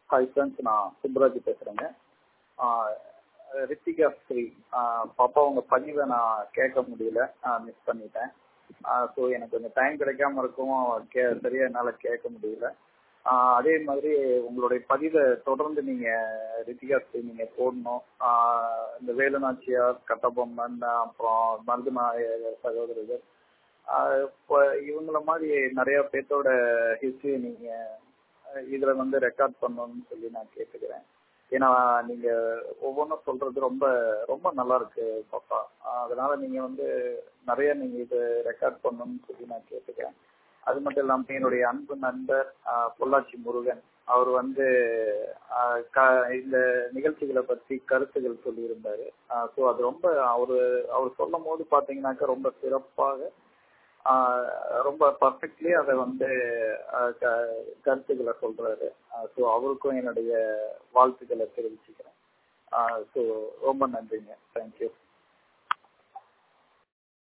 hi friends நான் சுப்ராஜ் பேசுகிறேங்க ரித்திகா ஸ்ரீ பாப்பா உங்கள் பதிவை நான் கேட்க முடியல மிஸ் பண்ணிட்டேன் ஸோ எனக்கு கொஞ்சம் டைம் கிடைக்காம இருக்கும் கே சரியாக என்னால் கேட்க முடியல அதே மாதிரி உங்களுடைய பதிவை தொடர்ந்து நீங்கள் ரித்திகா ஸ்ரீ நீங்கள் போடணும் இந்த வேலுநாச்சியார் கட்டபொம்மன் அப்புறம் மருதுநாயகர் சகோதரர்கள் இப்போ இவங்கள மாதிரி நிறைய பேர்த்தோட ஹிஸ்ட்ரி நீங்கள் இதில் வந்து ரெக்கார்ட் பண்ணணும்னு சொல்லி நான் கேட்டுக்கிறேன் ஏன்னா நீங்கள் ஒவ்வொன்றும் சொல்கிறது ரொம்ப ரொம்ப நல்லா இருக்கு பாப்பா அதனால நீங்கள் வந்து நிறைய நீங்கள் இது ரெக்கார்ட் பண்ணணும்னு சொல்லி நான் கேட்டுக்கிறேன் அது மட்டும் இல்லாமல் என்னுடைய அன்பு நண்பர் பொள்ளாச்சி முருகன் அவர் வந்து இந்த நிகழ்ச்சிகளை பற்றி கருத்துகள் சொல்லியிருந்தாரு ஸோ அது ரொம்ப அவர் அவர் சொல்லும் போது பார்த்தீங்கன்னாக்கா ரொம்ப சிறப்பாக ரொம்ப பர்ஃபெக்ட்லி அதை வந்து கருத்துக்களை சொல்றாரு ஸோ அவருக்கும் என்னுடைய வாழ்த்துக்களை தெரிவிச்சுக்கிறேன் ஸோ ரொம்ப நன்றிங்க தேங்க்யூ